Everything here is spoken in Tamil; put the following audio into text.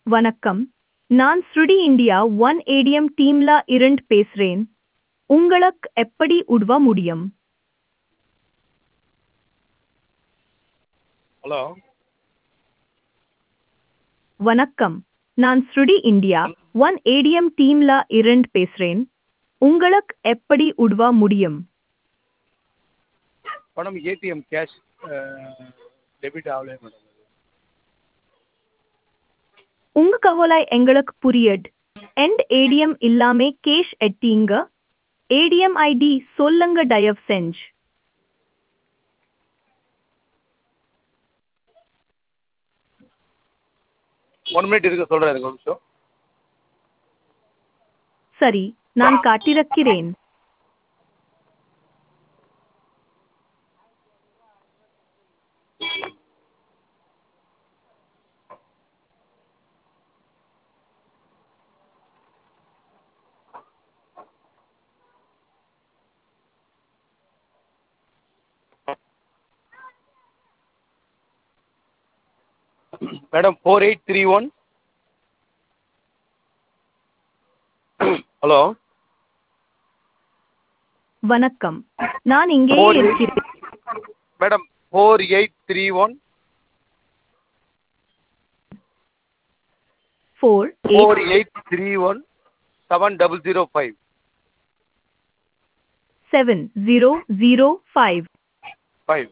வணக்கம் நான் ஸ்ருடி இந்தியா ஒன் ஏடிஎம் டீம்ல இருந்து பேசுறேன் உங்களுக்கு எப்படி உதவ முடியும் ஹலோ வணக்கம் நான் ஸ்ருடி இந்தியா ஒன் ஏடிஎம் டீம்ல இருந்து பேசுறேன் உங்களுக்கு எப்படி உதவ முடியும் மேடம் ஏடிஎம் கேஷ் டெபிட் ஆகலையே மேடம் உங்க கவலை எங்களுக்கு புரியுது எண்ட் ஏடிஎம் இல்லாம கேஷ் எட்டீங்க ஏடிஎம் ஐடி சொல்லுங்க தயவு செஞ்சு ஒன் மினிட் இருக்க சொல்கிறேன் எனக்கு ஒரு நிமிஷம் சரி நான் காட்டிருக்கிறேன் madam four eight three one hello வணக்கம் நான் இங்கேயே ஃபோர் இருக்கிறேன் madam four eight three one four four eight eight three one seven double zero five seven zero zero five five